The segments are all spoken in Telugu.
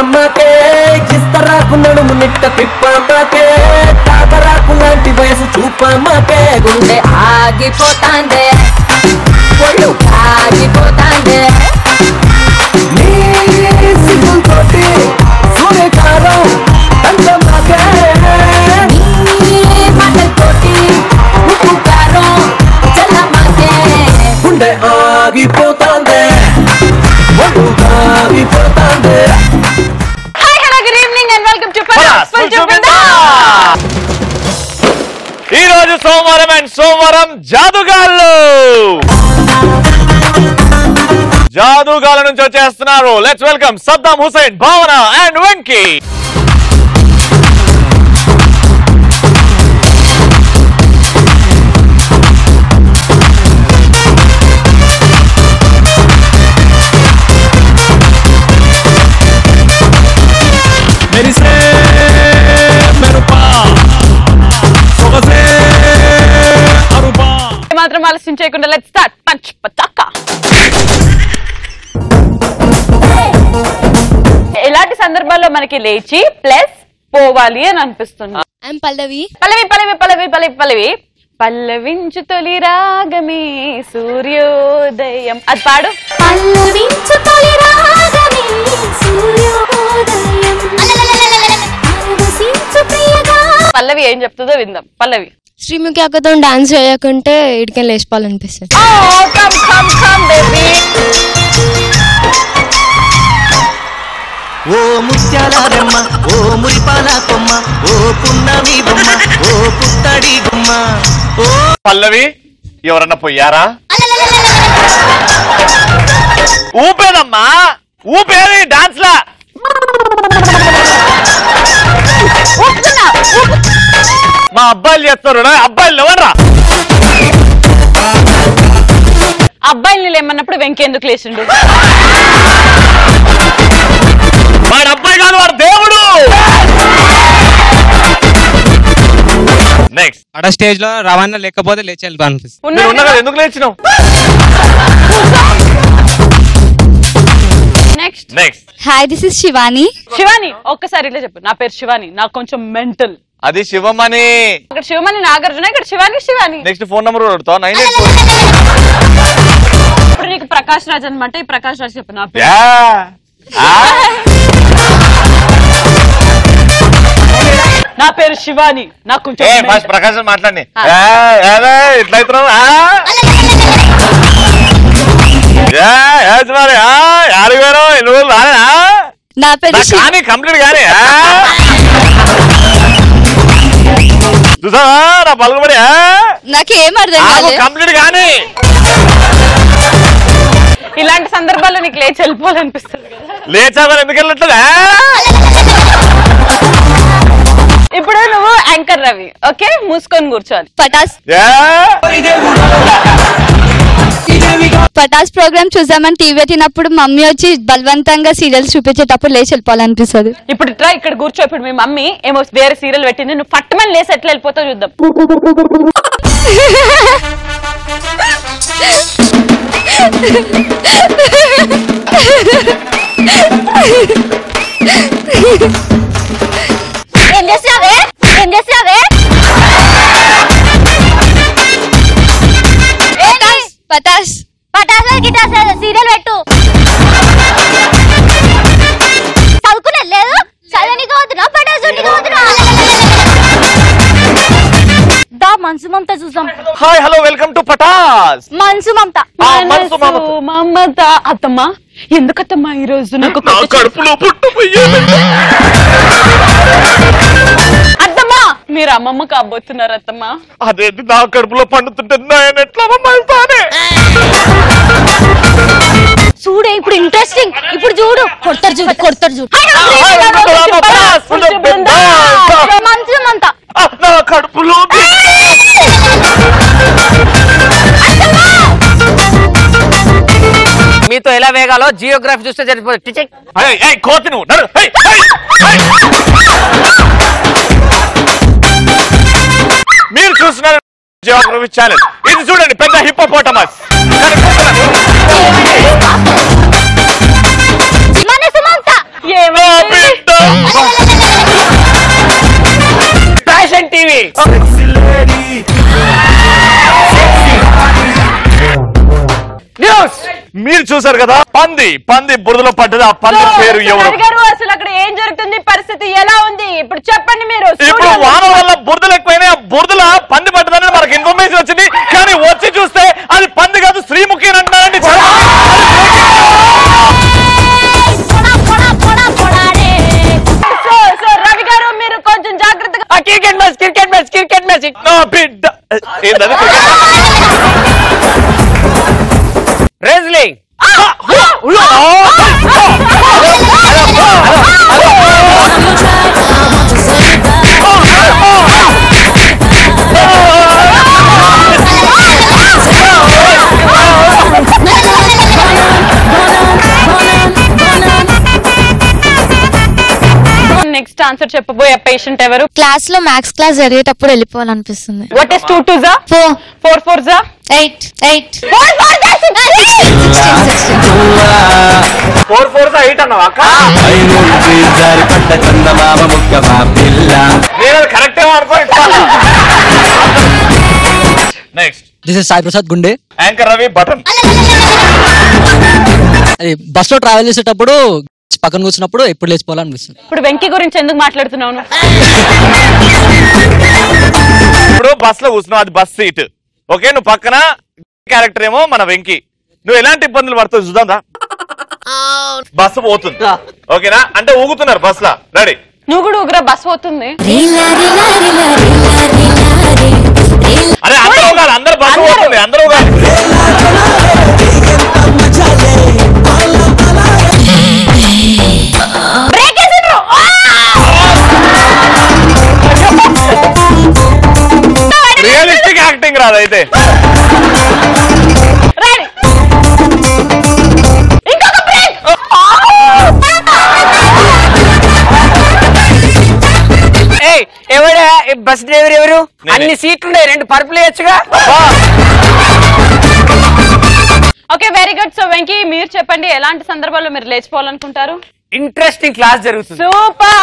తిప్పమ్మకే ఇస్తరాకు నడుము నిట్ట తిప్పమ్మకే తాతరాకు లాంటి వయసు చూపమ్మకే గుండె ఆగిపోతాందే ఒళ్ళు ఆగిపోతాందే నీ సిగ్గుతోటి సూర్యకారం తంగమ్మకే నీ మాటలతోటి ఉప్పు కారం చల్లమాకే గుండె ఆగిపోతాందే ఒళ్ళు ఆగిపోతాందే hi hello good evening and welcome to Patas full full చూపిందా? ఈ రోజు సోమవారం అండ్ సోమవారం జాదుగాళ్ళు జాదుగాల నుంచి వచ్చేస్తున్నారు లెట్స్ వెల్కమ్ సద్దాం హుసైన్ భావన అండ్ వెంకీ మెరిసే మెరుపా సొగసే అరుపా మాత్రం ఆలస్యం చేయకుండా లెట్స్ స్టార్ట్ పంచ్ పచాక ఎలాంటి సందర్భాల్లో మనకి లేచి ప్లస్ పోవాలి అని అనిపిస్తుంది ఐమ్ పల్లవి పల్లవి పల్లవి పల్లవి పల్లవి పల్లవి పల్లవించు తొలి రాగమే సూర్యోదయం అది పాడు పల్లవించు తొలి రాగమే సూర్యోదయం పరవశించు ప్రియగా పల్లవి ఏం చెప్తుందో విందాం పల్లవి శ్రీముఖి అక్కతో డాన్స్ చేయకుంటే ఇడికే లేచిపోవాలనిపిస్తుంది కమ్ కమ్ కమ్ బేబీ ఓ ముత్యాల రెమ్మ ఓ మురిపాల కొమ్మ ఓ పున్నమి బొమ్మ ఓ పుత్తడి గుమ్మ ఓ పల్లవి ఎవరన్నా పోయారా ఊపేదమ్మా ఊపేది డాన్స్ లా మా అబ్బాయిలు చేస్తారు రా, అబ్బాయిలు ఎవరా అబ్బాయిని లేమన్నప్పుడు వెంకీ ఎందుకు లేచిండు వాడు అబ్బాయి కాదు వాడు దేవుడు నెక్స్ట్ ఆడ స్టేజ్ లో రవాణా లేకపోతే లేచి వెళ్ళిపో అనిపిస్తుంది మీరు ఉన్నాడు ఉన్నా కదా ఎందుకు లేచినావు next next hi this is Shivani Shivani ఒక్కసారి ఇట్లా చెప్పు నా పేరు శివాని నాకు కొంచెం మెంటల్ అది శివమణి ఇక్కడ శివమణి నాగార్జున ఇక్కడ Shivani Shivani next phone number కొడతావు నైన్ ఎయిట్ ఇప్పుడు నీకు ప్రకాష్ రాజ్ అనమాట ఈ ప్రకాష్ రాజ్ చెప్పు నా పేరు నా పేరు శివాని నాకు కొంచెం ఏ mental. ఫస్ట్ ప్రకాశం మాట్లాడి ఆ. ఇట్లా అవుతున్నావు మరి యాడికి పోయినావు ఎన్ని రోజులు రాలేనా నా పేరు నాకు కానీ కంప్లీట్ కానీ ఆ? చూసావా నా పలుకుబడి నాకేం అర్థం కంప్లీట్ కానీ ఇలాంటి సందర్భాల్లో నీకు లేచి వెళ్ళిపోవాలనిపిస్తుంది కదా లేచా మరి ఎందుకు వెళ్ళట్లేదా ఇప్పుడు నువ్వు యాంకర్ రవి ఓకే మూసుకొని కూర్చోవాలి పటాస్ ఏ? పటాస్ ప్రోగ్రామ్ చూసామని టీవీ పెట్టినప్పుడు మమ్మీ వచ్చి బలవంతంగా సీరియల్స్ చూపించేటప్పుడు లేచి వెళ్ళిపోవాలనిపిస్తుంది ఇప్పుడు ఇట్లా ఇక్కడ కూర్చో ఇప్పుడు మీ మమ్మీ ఏమో వేరే సీరియల్ పెట్టింది నువ్వు పట్టమని లేసి ఎట్లా వెళ్ళిపోతావు చూద్దాం ఏం చేసావే ఏం చేసావే పటాస్ పటాస్ గిటాస్ సీరియల్ పెట్టు చదువుకునే లేదు చదవనికి పోతున్నా పటాస్ ఉంటికి పోతున్నా దా మనసు మమత చూసాం hi hello welcome to Patas Manasu Mamata ఆ, మనసు మమత. మమత అత్తమ్మా ఎందుకత్తమ్మా ఈ రోజు నాకు నా కొత్త కడుపులో పుట్టు అత్తమ్మా మీరు అమ్మమ్మ కాబోతున్నారు అత్తమ్మా అదేంటి నా కడుపులో పండుతుంటే నేను ఎట్లా మమ్మల్తానే చూడే ఇప్పుడు ఇంట్రెస్టింగ్ ఇప్పుడు చూడు కొడతారు చూడు కొడతారు చూడు మనసు మమత నా కడుపులో మీతో ఎలా వేగాలో జియోగ్రఫీ చూస్తే సరిపోతుంది టిచెక్ ఏయ్, ఏయ్, కోతి నువ్వు నడు ఏయ్, ఏయ్, ఏయ్. మీరు చూస్తున్నారు జియోగ్రఫీ ఛానల్ ఇది చూడండి పెద్ద హిప్పోపోటమస్ మనసు మమత ఏమైంది? ఫ్యాషన్ టీవీ న్యూస్ మీరు చూసారు కదా పంది పంది బురదలో పడ్డది ఆ పంది పేరు ఎవరు రవి గారు అసలు అక్కడ ఏం జరుగుతుంది పరిస్థితి ఎలా ఉంది ఇప్పుడు చెప్పండి మీరు ఇప్పుడు స్టూడియోలో. వాన వల్ల బురదలు ఎక్కువైనా ఆ బురదల పంది పడ్డదని మనకు ఇన్ఫర్మేషన్ వచ్చింది కానీ వచ్చి చూస్తే అది పంది కాదు శ్రీముఖి అని అంటున్నారండి సో సో రవి గారు మీరు కొంచెం జాగ్రత్తగా cricket match cricket match cricket match నా బిడ్డ ఏంటది రెజ్లింగ్ నెక్స్ట్ ఆన్సర్ చెప్పబోయే పేషెంట్ ఎవరు క్లాస్ లో మ్యాథ్స్ క్లాస్ జరిగేటప్పుడు వెళ్ళిపోవాలనిపిస్తుంది వాట్ ఇస్ టూ టూ జా ఫోర్ ఫోర్ ఫోర్ జా eight eight four four eight అన్నావా అక్క జారిపడ్డ చందమామ ముక్క మా పిల్ల నేను అది కరెక్ట్ ఏమో అనుకో next this is Sai Prasad గుండే యాంకర్ రవి బటన్ అది బస్ లో ట్రావెల్ చేసేటప్పుడు పక్కన కూర్చున్నప్పుడు ఎప్పుడు లేచిపోవాలనిపిస్తుంది ఇప్పుడు వెంకీ గురించి ఎందుకు మాట్లాడుతున్నావు నువ్వు? ఇప్పుడు బస్ లో కూర్చున్నావు అది బస్ సీట్ ఓకే నువ్వు పక్కన క్యారెక్టర్ ఏమో మన వెంకి నువ్వు ఎలాంటి ఇబ్బందులు పడుతుంది చూద్దాం రా బస్సు పోతుంది ఓకేనా అంటే ఊగుతున్నారు బస్ లా రెడీ నువ్వు కూడా ఊగురా బస్ పోతుంది అరే అందరూ ఊగాలి అందరు బస్సు అందరూ. పోతుంది అందరూ ఊగాలి బ్రేక్ వేసిండ్రు రియలిస్టిక్ యాక్టింగ్ రాదు అయితే రెడీ ఇంకొక బ్రేక్ ఏయ్ ఎవడా ఈ బస్ డ్రైవర్ ఎవరు నేనే. అన్ని సీట్లు ఉన్నాయి రెండు పరుపులు వేయచ్చుగా okay very good so Venky మీరు చెప్పండి ఎలాంటి సందర్భాల్లో మీరు లేచిపోవాలనుకుంటారు ఇంట్రెస్టింగ్ క్లాస్ జరుగుతుంది సూపర్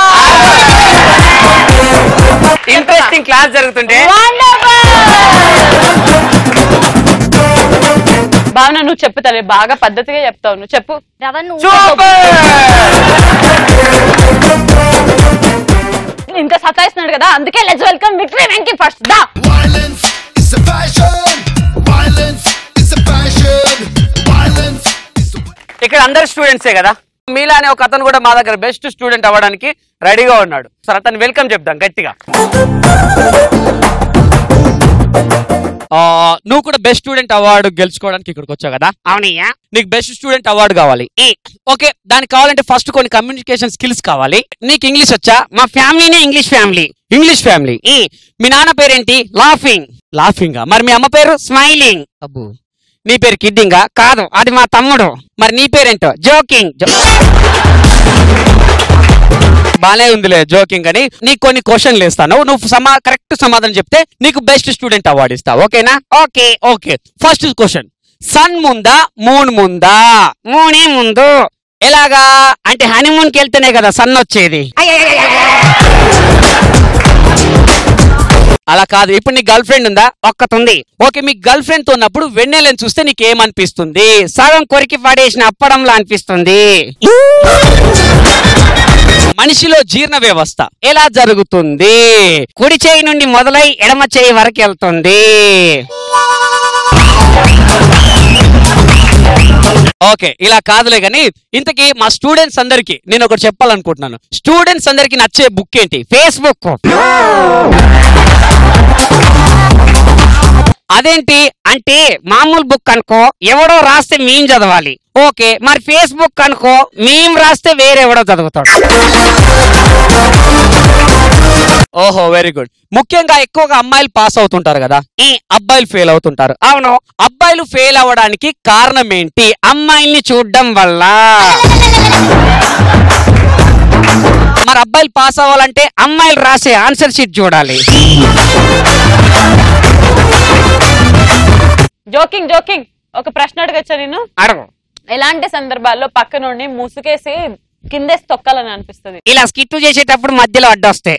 ఇంట్రెస్టింగ్ క్లాస్ జరుగుతుంటే భావన నువ్వు చెప్పు తల్లి బాగా పద్ధతిగా చెప్తావు నువ్వు చెప్పు సూపర్ ఇంత సతాయిస్తున్నాడు కదా అందుకే let's welcome victory Venky first దా Violence is a passion. Violence is a passion. Violence is a ఇక్కడ అందరు స్టూడెంట్సే కదా మీలానే ఒక అతను కూడా మా దగ్గర బెస్ట్ స్టూడెంట్ అవ్వడానికి రెడీగా ఉన్నాడు సరే అతను వెల్కమ్ చెప్దాం గట్టిగా ఆ, నువ్వు కూడా బెస్ట్ స్టూడెంట్ అవార్డు గెలుచుకోవడానికి ఇక్కడికి వచ్చావు కదా అవునయ్యా నీకు బెస్ట్ స్టూడెంట్ అవార్డు కావాలి ఓకే దానికి కావాలంటే ఫస్ట్ కొన్ని కమ్యూనికేషన్ స్కిల్స్ కావాలి నీకు ఇంగ్లీష్ వచ్చా మా ఫ్యామిలీనే ఇంగ్లీష్ ఫ్యామిలీ ఇంగ్లీష్ ఫ్యామిలీ మీ నాన్న పేరేంటి లాఫింగ్ లాఫింగ్ మరి మీ అమ్మ పేరు స్మైలింగ్ అబ్బు నీ పేరు కిడ్డింగా కాదు అది మా తమ్ముడు మరి నీ పేరేంటో జోకింగ్ బానే ఉందిలే జోకింగ్ అని నీకు కొన్ని క్వశ్చన్లు ఇస్తాను నువ్వు సమా కరెక్ట్ సమాధానం చెప్తే నీకు బెస్ట్ స్టూడెంట్ అవార్డు ఇస్తా ఓకేనా okay okay first question sun ముందా మూన్ ముందా మూనే ముందు ఎలాగా అంటే హనీమూన్ కి వెళ్తేనే కదా సన్ వచ్చేది అలా కాదు ఇప్పుడు నీ గర్ల్ ఫ్రెండ్ ఉందా ఒక్కతుంది ఓకే మీ గర్ల్ ఫ్రెండ్ తో ఉన్నప్పుడు వెన్నెలని చూస్తే నీకు ఏమనిపిస్తుంది సగం కొరికి పడేసిన అప్పడంలా అనిపిస్తుంది మనిషిలో జీర్ణ వ్యవస్థ ఎలా జరుగుతుంది కుడి చేయి నుండి మొదలై ఎడమ చేయి వరకు వెళ్తుంది ఓకే ఇలా కాదులే గాని ఇంతకీ మా స్టూడెంట్స్ అందరికి నేను ఒకటి చెప్పాలనుకుంటున్నాను స్టూడెంట్స్ అందరికి నచ్చే బుక్ ఏంటి ఫేస్బుక్ అదేంటి అంటే మామూలు బుక్ అనుకో ఎవడో రాస్తే మేం చదవాలి ఓకే మరి ఫేస్బుక్ అనుకో మేం రాస్తే వేరెవడో చదువుతాడు ఓహో వెరీ గుడ్ ముఖ్యంగా ఎక్కువగా అమ్మాయిలు పాస్ అవుతుంటారు కదా ఈ అబ్బాయిలు ఫెయిల్ అవుతుంటారు అవును అబ్బాయిలు ఫెయిల్ అవ్వడానికి కారణం ఏంటి అమ్మాయిల్ని చూడడం వల్ల మరి అబ్బాయిలు పాస్ అవ్వాలంటే అమ్మాయిలు రాసే ఆన్సర్ షీట్ చూడాలి జోకింగ్ జోకింగ్ ఒక ప్రశ్న అడగచ్చా నేను అడగు ఎలాంటి సందర్భాల్లో పక్క నుండి ముసుకేసి కిందేసి తొక్కాలని అనిపిస్తుంది ఇలా స్కిట్ చేసేటప్పుడు మధ్యలో అడ్డొస్తే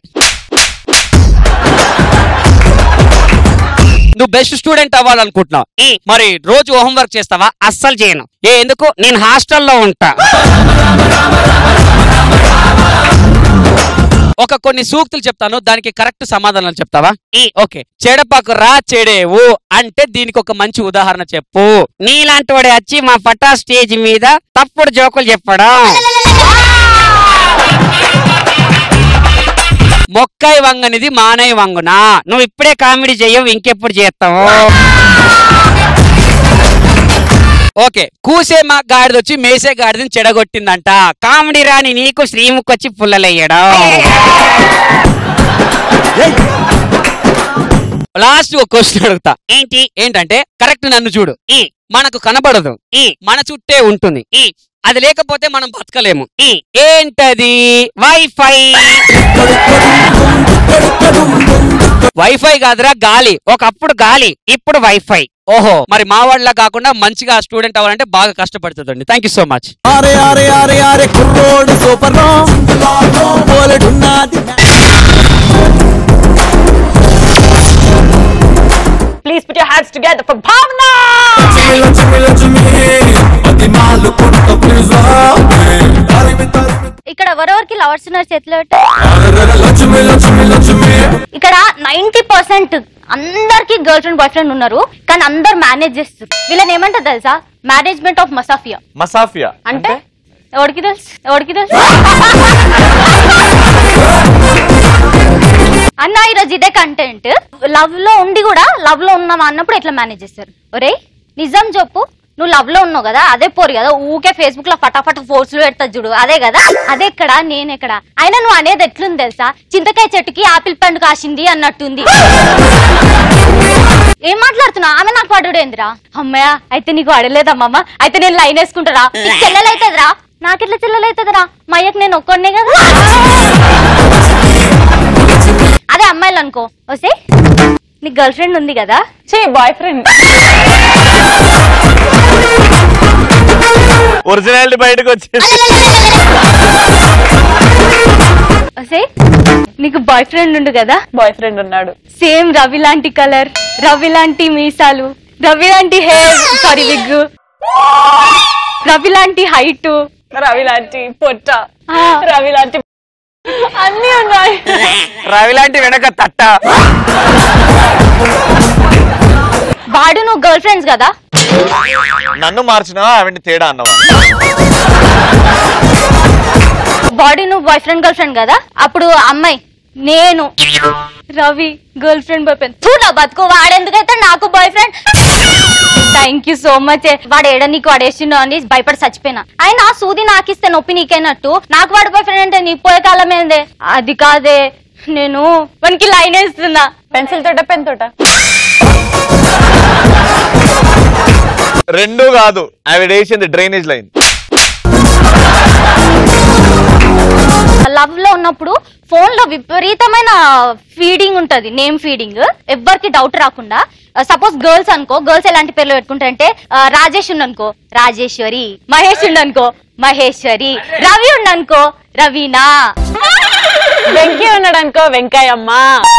నువ్వు బెస్ట్ స్టూడెంట్ అవ్వాలనుకుంటున్నావు ఈ మరి రోజు హోంవర్క్ చేస్తావా అస్సలు చేయను ఏ ఎందుకు నేను హాస్టల్లో ఉంటా ఒక కొన్ని సూక్తులు చెప్తాను దానికి కరెక్ట్ సమాధానాలు చెప్తావా ఈ ఓకే చెడపాకు రా చెడేవు అంటే దీనికి ఒక మంచి ఉదాహరణ చెప్పు నీలాంటి వాడు వచ్చి మా పటా స్టేజ్ మీద తప్పుడు జోకులు చెప్పడం మొక్కై వంగనిది మానై వంగునా నువ్వు ఇప్పుడే కామెడీ చెయ్యవు ఇంకెప్పుడు చేస్తావు ఓకే కూసే మా గాడిద వచ్చి మేసే గాడిదని చెడగొట్టిందంట కామెడీ రాని నీకు శ్రీముఖొచ్చి పుల్లలయ్యడం లాస్ట్ ఒక క్వశ్చన్ అడుగుతా ఏంటి ఏంటంటే కరెక్ట్ నన్ను చూడు ఈ మనకు కనబడదు ఈ మన చుట్టే ఉంటుంది ఈ అది లేకపోతే మనం బతకలేము ఈ ఏంటది వైఫై వైఫై కాదురా గాలి ఒకప్పుడు గాలి ఇప్పుడు వైఫై ఓహో మరి మా వాళ్ళ కాకుండా మంచిగా స్టూడెంట్ అవ్వాలంటే బాగా కష్టపడుతుందండి థ్యాంక్ యూ సో మచ్ అరే అరే అరే అరే కుర్రోడు సూపర్ బోలెడున్నది please put your hands together for Bhavana ఇక్కడ ఎవరెవరికి లవర్స్ ఉన్నారు చేతిలో ఇక్కడ నైన్టీ పర్సెంట్ అందరికి గర్ల్ ఫ్రెండ్ బాయ్ ఫ్రెండ్ ఉన్నారు కానీ అందరు మేనేజ్ చేస్తారు వీళ్ళని ఏమంటారు తెలుసా మేనేజ్మెంట్ ఆఫ్ మసాఫియా మసాఫియా అంటే ఎవరికి తెలుసు ఎవరికి తెలుసు అన్న ఈరోజు ఇదే కంటెంట్ లవ్ లో ఉండి కూడా లవ్ లో ఉన్నావా అన్నప్పుడు ఎట్లా మేనేజ్ చేస్తారు ఒరే నిజం చెప్పు నువ్వు లవ్ లో ఉన్నావు కదా అదే పోరు కదా ఊకే ఫేస్బుక్ లో ఫటాఫట ఫోర్స్ పెడతా చూడు అదే కదా అదే ఎక్కడ నేను ఎక్కడ అయినా నువ్వు అనేది ఎట్లుంది తెలుసా చింతకాయ చెట్టుకి ఆపిల్ పండు కాసింది అన్నట్టుంది ఏం మాట్లాడుతున్నావు ఆమె నాకు పడుడేందిరా అమ్మయ్య అయితే నీకు అడలేదమ్మమ్మ అయితే నేను లైన్ వేసుకుంటారా నీకు చెల్లెలైతుందిరా నాకెట్లా చెల్లెలైతుందిరా మా అయ్యకి నేను ఒక్కడనే కదా అదే అమ్మాయిలు అనుకో వస్తే నీకు గర్ల్ ఫ్రెండ్ ఉంది కదా చే బాయ్ ఫ్రెండ్ ఒరిజినాలిటీ బయటకు వచ్చేసి వస్తే నీకు బాయ్ ఫ్రెండ్ ఉండు కదా బాయ్ ఫ్రెండ్ ఉన్నాడు సేమ్ రవి లాంటి కలర్ రవి లాంటి మీసాలు రవి లాంటి హెయిర్ సారీ విగ్ రవి లాంటి హైట్ రవి లాంటి పొట్ట రవి లాంటి అన్ని ఉన్నాయి రవి లాంటి వెనక తట్ట వాడు నువ్వు గర్ల్ ఫ్రెండ్స్ కదా నన్ను మార్చినావా ఆవిడ తేడా అన్నావా బాడీ నువ్వు బాయ్ ఫ్రెండ్ గర్ల్ ఫ్రెండ్ కదా అప్పుడు అమ్మాయి నేను Ravi girlfriend boyfriend చూడ బతుకు వాడెందుకైతే నాకు boyfriend thank you so much వాడు ఏడ నీకు వాడేసిండు అని భయపడి చచ్చిపోయినా ఆయన సూది నాకిస్తే నొప్పి నీకైనట్టు నాకు వాడు బాయ్ ఫ్రెండ్ అంటే నీకు పోయే కాలం ఏందే అది కాదే నేను వానికి లైన్ వేస్తున్నా పెన్సిల్ తోట పెన్ తోట రెండు కాదు ఆవిడ వేసింది డ్రైనేజ్ లైన్ లవ్ లో ఉన్నప్పుడు ఫోన్ లో విపరీతమైన ఫీడింగ్ ఉంటది నేమ్ ఫీడింగ్ ఎవ్వరికి డౌట్ రాకుండా సపోజ్ గర్ల్స్ అనుకో గర్ల్స్ ఎలాంటి పేర్లు పెట్టుకుంటారంటే ఆ, రాజేష్ ఉండనుకో రాజేశ్వరి మహేష్ ఉండనుకో మహేశ్వరి రవి ఉండనుకో రవీనా వెంకీ ఉన్నాడు అనుకో వెంకయ్యమ్మ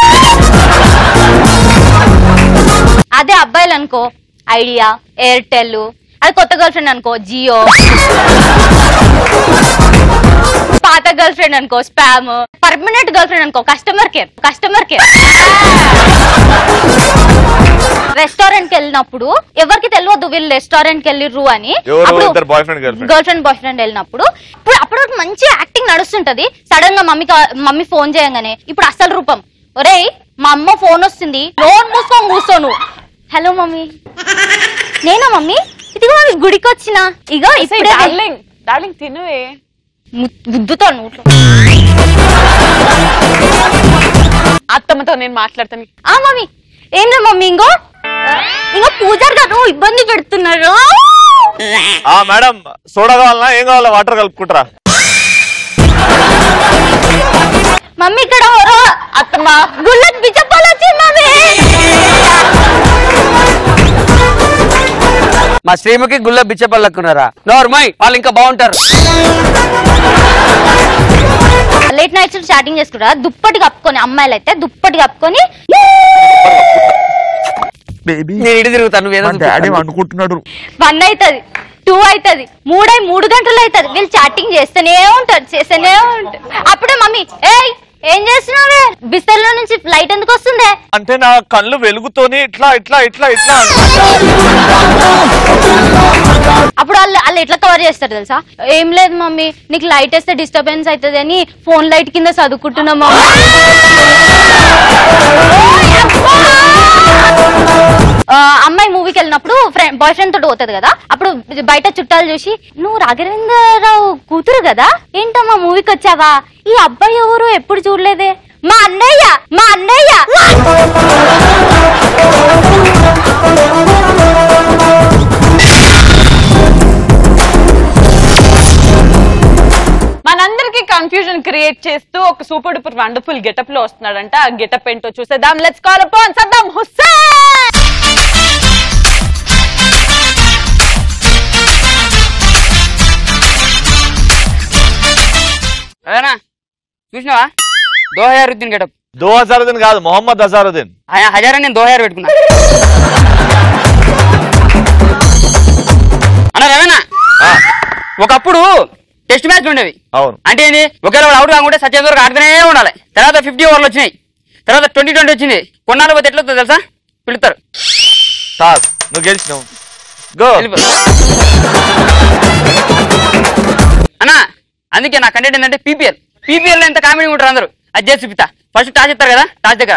అదే అబ్బాయిలు అనుకో ఐడియా ఎయిర్టెల్ అది కొత్త గర్ల్ ఫ్రెండ్ అనుకో జియో పాత గర్ల్ ఫ్రెండ్ అనుకో స్పామ్ పర్మనెంట్ గర్ల్ ఫ్రెండ్ అనుకో customer care customer care restaurant కి వెళ్ళినప్పుడు ఎవరికి తెలియదు వీళ్ళు రెస్టారెంట్ కి వెళ్ళిర్రు అని ఎవరు ఇద్దరు boyfriend girlfriend girlfriend boyfriend వెళ్ళినప్పుడు ఇప్పుడు అప్పుడు మంచి యాక్టింగ్ నడుస్తుంటది సడన్ గా మమ్మీ కా- మమ్మీ ఫోన్ చేయగానే ఇప్పుడు అసలు రూపం ఒరేయ్ మా అమ్మ ఫోన్ వస్తుంది లోన్ మూసుకొని కూర్చోను హలో మమ్మీ నేనా మమ్మీ ఇదిగో మమ్మీ గుడికి వచ్చిన ఇగో ఇప్పుడే డార్లింగ్ డార్లింగ్ తినవే ము- గుద్దుతో నోట్లో అత్తమ్మతో నేను మాట్లాడతాను ఆ మమ్మీ ఏంద్ర మమ్మీ ఇంకో ఇంకో పూజారి గారు ఇబ్బంది పెడుతున్నారు ఆ మేడం సోడా కావాలన్నా ఏం కావాలా వాటర్ కలుపుకుంటారా మమ్మీ ఇక్కడ ఎవరో అత్తమ్మ గుళ్ళకి బిచ్చప్పాలు వచ్చింది మమ్మీ మా శ్రీముఖి గుళ్ళ బిచ్చపల్లక్కున్నారా నోర్మై వాళ్ళు ఇంకా బాగుంటారు లేట్ నైట్స్ స్టార్టింగ్ చేసుకుంటారా దుప్పటి కప్పుకొని అమ్మాయిలు అయితే దుప్పటి కప్పుకొని నేను ఇటు తిరుగుతాను నువ్వేదో డాడీ చూపిస్తాను. అనుకుంటున్నాడు వన్ అవుతుంది టూ అవుతుంది మూడై మూడు గంటలు అవుతుంది వీళ్ళు చాటింగ్ చేస్తూనే ఉంటారు చేస్తూనే ఉంటారు అప్పుడే మమ్మీ ఏయ్ ఏం చేస్తున్నావే బిస్తర్లో నుంచి లైట్ ఎందుకు వస్తుంది అంటే నా కళ్ళు వెలుగుతోని ఇట్లా ఇట్లా ఇట్లా ఇట్లా అప్పుడు వాళ్ళు వాళ్ళు ఎట్లా కవర్ చేస్తారు తెలుసా ఏం లేదు మమ్మీ నీకు లైట్ వేస్తే డిస్టర్బెన్స్ అవుతుంది అని ఫోన్ లైట్ కింద చదువుకుంటున్నా మమ్మీ ఆ, అమ్మాయి మూవీకి వెళ్ళినప్పుడు ఫ్రెండ్ బాయ్ ఫ్రెండ్ తోటి పోతుంది కదా అప్పుడు బయట చుట్టాలు చూసి నువ్వు రాఘవేంద్రరావు కూతురు కదా ఏంటమ్మా మూవీకి వచ్చావా ఈ అబ్బాయి ఎవరు ఎప్పుడు చూడలేదే మా అన్నయ్య మా అన్నయ్య మనందరికి కన్ఫ్యూజన్ క్రియేట్ చేస్తూ ఒక సూపర్ డూపర్ వండర్ఫుల్ గెటప్ లో వస్తున్నాడంట ఆ గెటప్ ఏంటో చూసేద్దాం let's call upon Saddam Hussein అదేనా చూసినావా దో హజారుద్దీన్ గెటప్ దో హజారుద్దీన్ కాదు మొహమ్మద్ హజారుద్దీన్ హజార్ అని నేను దో హజార్ పెట్టుకున్నా అన్నా రవేనా ఒకప్పుడు టెస్ట్ మ్యాచ్ ఉండేవి అవును అంటే ఏంది ఒకవేళ వాడు అవుట్ కాకుంటే సచిన్ వరకు ఆడుతూనే ఉండాలి తర్వాత ఫిఫ్టీ ఓవర్లు వచ్చినాయి తర్వాత ట్వంటీ ట్వంటీ వచ్చింది కొన్నాళ్ళు పోతే ఎట్లా వస్తుందో తెలుసా పిలుస్తారు టాస్ నువ్వు గెలిచినావు గో వెళ్ళిపో. అన్నా అందుకే నా కంటెంట్ ఏంటంటే పీపీఎల్ పీపీఎల్ లో ఎంత కామెడీ ఉంటారు అందరూ అది చేసి చూపిస్తా ఫస్ట్ టాస్ ఇస్తారు కదా టాస్ దగ్గర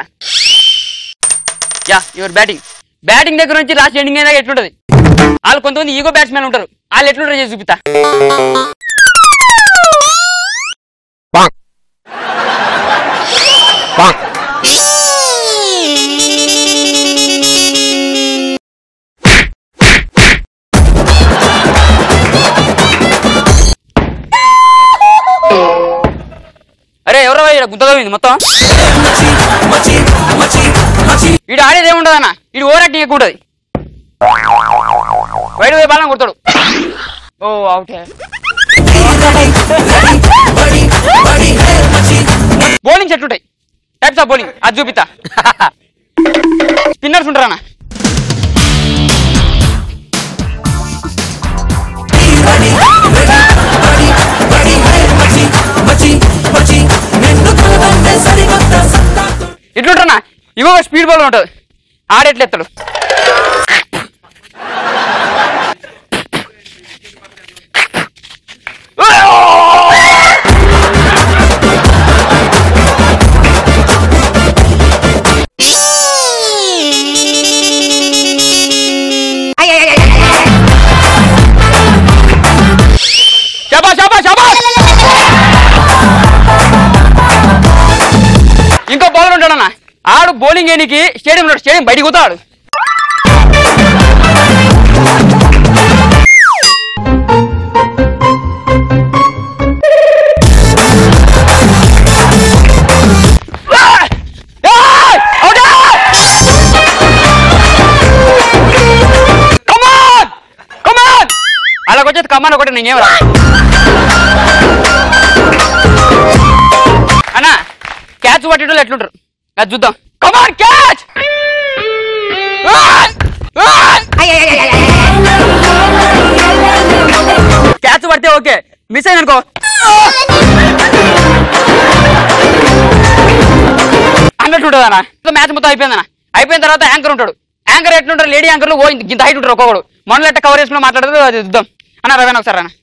యా యువర్ బ్యాటింగ్ బ్యాటింగ్ దగ్గర నుంచి లాస్ట్ ఎండింగ్ దాకా ఎట్లుంటది వాళ్ళు కొంతమంది ఈగో బ్యాట్స్మెన్ ఉంటారు వాళ్ళు ఎట్లుంటారో చేసి చూపిస్తా అరే ఎవరో ఇక్కడ గుంతగా మొత్తం వీడు ఆడేది ఏముండదన్న వీడు ఓవర్ యాక్టింగ్ ఎక్కువ ఉంటుంది వైడ్ పోయి బాలం కొడతాడు ఓ అవుటే బౌలింగ్ సెట్ ఉంటాయి టైప్స్ ఆఫ్ బౌలింగ్ అది చూపిస్తా స్పిన్నర్స్ ఉంటారా అన్న ఇట్లుంటారా ఇవో స్పీడ్ బాల్ ఉంటుంది ఆడెట్లెత్తాడు షాబా షాబా షాబా ఇంకో బౌలర్ ఉంటాడన్న ఆడు బౌలింగ్ వేయనికి స్టేడియం ఉన్నాడు స్టేడియం బయటికి పోతాడు ఏయ్! అవునా? Come on! Come on! అలాగ వచ్చేది కమ్మాన్ ఒకటి నీకేం రా అన్నా క్యాచ్ పట్టేటోళ్ళు ఎట్లుంటారు అది చూద్దాం కమాన్ క్యాచ్ క్యాచ్ పడితే ఓకే మిస్ అయింది అనుకో అన్నట్టు ఉంటుంది అన్న మ్యాచ్ మొత్తం అయిపోయిందన్న అయిపోయిన తర్వాత యాంకర్ ఉంటాడు యాంకర్ ఎట్లుంటారు లేడీ యాంకర్లు ఓ ఇంత హైట్ ఉంటారు ఒక్కొక్కడు మనలో ఎట్ట కవర్ చేసుకుని మాట్లాడదు అది చూద్దాం అన్న రవేనా ఒకసారి అన్న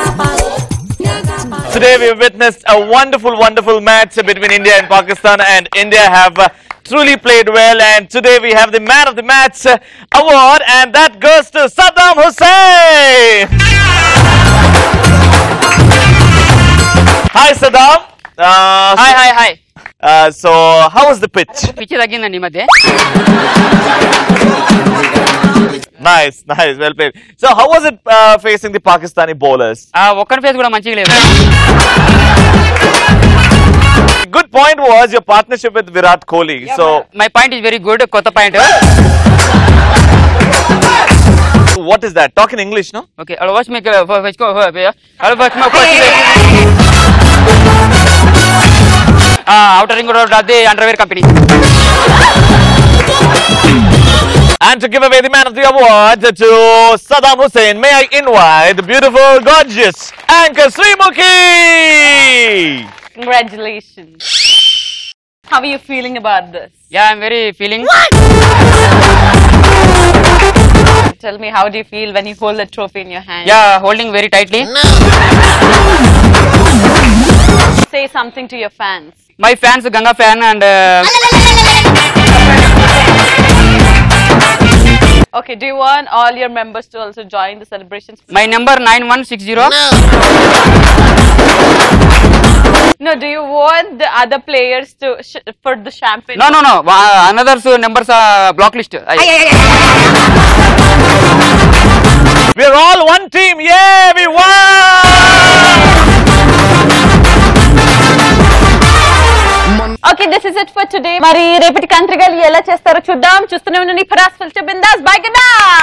Today we witnessed a wonderful, wonderful match between India and Pakistan, and India have uh, truly played well. And today we have the Man of the Match uh, award, and that goes to Saddam Hussein. Hi, Saddam. Uh, hi hi hi uh, so, how was the pitch? పిచ్చి తగ్గిందండి ఈ మధ్య Nice, nice, well played. So, how was it uh, facing the Pakistani bowlers? ఆ ఒక్కరి ఫేస్ కూడా మంచిగా లేదు Good point was your partnership with Virat Kohli. So, my point is very good కొత్త point what is that talk in English no Okay, I'll watch make uh, watch go I'll watch my outer ring road of the underwear company. And to give away the man of the award to Saddam Hussein, may I invite the beautiful, gorgeous anchor Srimukhi. Congratulations. How are you feeling about this? Yeah, I'm very feeling. Tell me, how do you feel when you hold the trophy in your hand? Yeah, holding very tightly. Say something to your fans. My fans, Ganga fan, and uh, Okay, do you want all your members to also join the celebrations? my number nine one six zero. No, do you want the other players to sh- for the champagne? No, no, no. Uh, another's uh, numbers are block list. I- We're all one team. Yeah, we won! Okay this is it for today మరి రేపటి కంత్రికలు ఎలా చేస్తారో చూద్దాం చూస్తూనే ఉండండి ఫరాస్ ఫిల్చర్ బిందాస్ బై కదా